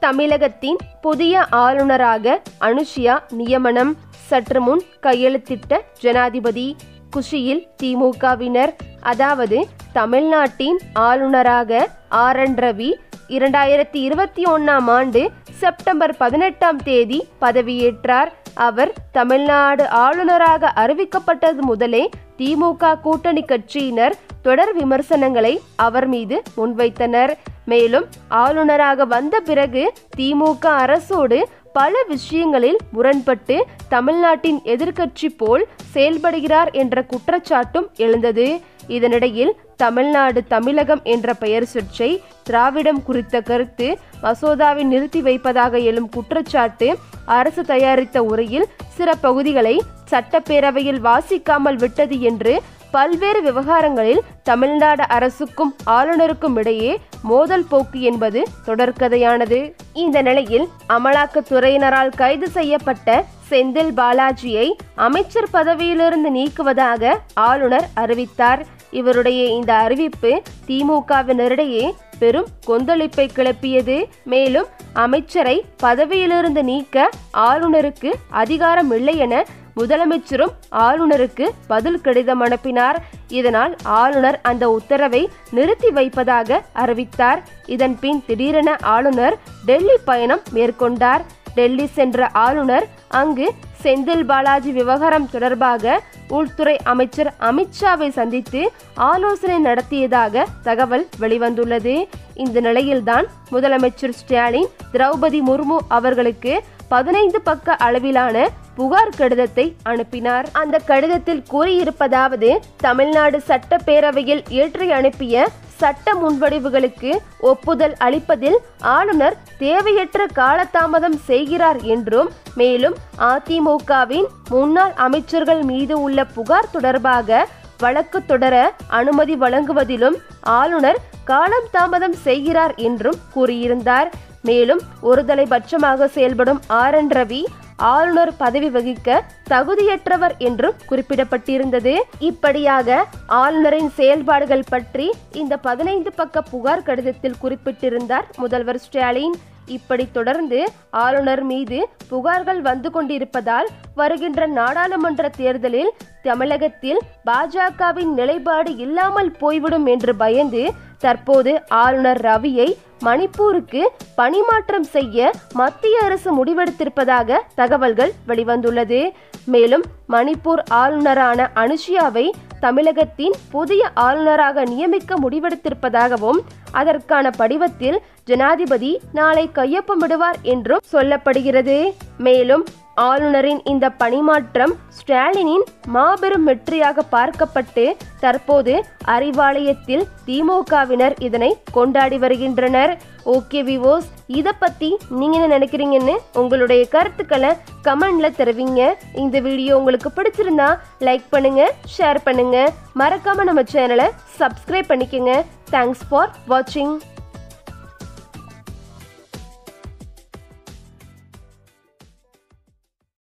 தமிழகத்தின் புதிய ஆளுநராக அனுஷியா நியமனம் சற்று முன் கையெழுத்திட்ட ஜனாதிபதி குஷியில் திமுகவினர் அதாவது தமிழ்நாட்டின் ஆளுநராக ஆர் என் ரவி இரண்டாயிரத்தி இருபத்தி ஒன்னாம் ஆண்டு செப்டம்பர் பதினெட்டாம் தேதி பதவியேற்றார் அவர் தமிழ்நாடு ஆளுநராக அறிவிக்கப்பட்டது முதலே திமுக கூட்டணி கட்சியினர் தொடர் விமர்சனங்களை அவர் மீது முன்வைத்தனர் மேலும் ஆளுநராக வந்த பிறகு திமுக அரசோடு பல விஷயங்களில் முரண்பட்டு தமிழ்நாட்டின் எதிர்க்கட்சி போல் செயல்படுகிறார் என்ற குற்றச்சாட்டும் எழுந்தது இதனிடையில் தமிழ்நாடு தமிழகம் என்ற பெயர் சர்ச்சை திராவிடம் குறித்த கருத்து மசோதாவை நிறுத்தி வைப்பதாக எழும் குற்றச்சாட்டு அரசு தயாரித்த உரையில் சில பகுதிகளை சட்டப்பேரவையில் வாசிக்காமல் விட்டது என்று பல்வேறு விவகாரங்களில் தமிழ்நாடு அரசுக்கும் ஆளுநருக்கும் இடையே மோதல் போக்கு என்பது தொடர்கதையானது இந்த நிலையில் அமலாக்கத்துறையினரால் கைது செய்யப்பட்ட செந்தில் பாலாஜியை அமைச்சர் பதவியிலிருந்து நீக்குவதாக ஆளுநர் அறிவித்தார் இவருடைய இந்த அறிவிப்பு திமுகவினரிடையே பெரும் கொந்தளிப்பை கிளப்பியது மேலும் அமைச்சரை பதவியிலிருந்து நீக்க ஆளுநருக்கு அதிகாரம் இல்லை என முதலமைச்சரும் ஆளுநருக்கு பதில் கடிதம் அனுப்பினார் இதனால் ஆளுநர் அந்த உத்தரவை நிறுத்தி வைப்பதாக அறிவித்தார் இதன் பின் திடீரென ஆளுநர் டெல்லி பயணம் மேற்கொண்டார் டெல்லி சென்ற ஆளுநர் அங்கு செந்தில் பாலாஜி விவகாரம் தொடர்பாக உள்துறை அமைச்சர் அமித்ஷாவை சந்தித்து ஆலோசனை நடத்தியதாக தகவல் வெளிவந்துள்ளது இந்த நிலையில்தான் முதலமைச்சர் ஸ்டாலின் திரௌபதி முர்மு அவர்களுக்கு பதினைந்து பக்க அளவிலான புகார் கடிதத்தை அனுப்பினார் அந்த கடிதத்தில் கூறியிருப்பதாவது தமிழ்நாடு சட்டப்பேரவையில் ஏற்றி அனுப்பிய சட்ட முன்வடிவுகளுக்கு ஒப்புதல் அளிப்பதில் ஆளுநர் தேவையற்ற காலதாமதம் செய்கிறார் என்றும் மேலும் அதிமுகவின் முன்னாள் அமைச்சர்கள் மீது உள்ள புகார் தொடர்பாக வழக்கு தொடர அனுமதி வழங்குவதிலும் ஆளுநர் காலம் தாமதம் செய்கிறார் என்றும் கூறியிருந்தார் மேலும் ஒருதலைபட்சமாக செயல்படும் ஆர் என் ரவி ஆளுநர் பதவி வகிக்க தகுதியற்றவர் என்றும் குறிப்பிடப்பட்டிருந்தது இப்படியாக ஆளுநரின் செயல்பாடுகள் பற்றி இந்த பதினைந்து பக்க புகார் கடிதத்தில் குறிப்பிட்டிருந்தார் முதல்வர் ஸ்டாலின் இப்படி தொடர்ந்து ஆளுநர் மீது புகார்கள் வந்து கொண்டிருப்பதால் வருகின்ற நாடாளுமன்ற தேர்தலில் தமிழகத்தில் பாஜகவின் நிலைப்பாடு இல்லாமல் போய்விடும் என்று பயந்து தற்போது ஆளுநர் ரவியை மணிப்பூருக்கு பணிமாற்றம் செய்ய மத்திய அரசு முடிவெடுத்திருப்பதாக தகவல்கள் வெளிவந்துள்ளது மேலும் மணிப்பூர் ஆளுநரான அனுஷியாவை தமிழகத்தின் புதிய ஆளுநராக நியமிக்க முடிவெடுத்திருப்பதாகவும் அதற்கான படிவத்தில் ஜனாதிபதி நாளை கையொப்பமிடுவார் என்றும் சொல்லப்படுகிறது மேலும் ஆளுநரின் இந்த பணிமாற்றம் ஸ்டாலினின் மாபெரும் வெற்றியாக பார்க்கப்பட்டு தற்போது அறிவாலயத்தில் திமுகவினர் இதனை கொண்டாடி வருகின்றனர் ஓகே விவோஸ் இதை பத்தி நீங்க என்ன நினைக்கிறீங்கன்னு உங்களுடைய கருத்துக்களை கமெண்ட்ல தெரிவிங்க இந்த வீடியோ உங்களுக்கு பிடிச்சிருந்தா லைக் பண்ணுங்க ஷேர் பண்ணுங்க மறக்காம நம்ம சேனலை சப்ஸ்கிரைப் பண்ணிக்கோங்க தேங்க்ஸ் ஃபார் வாட்சிங்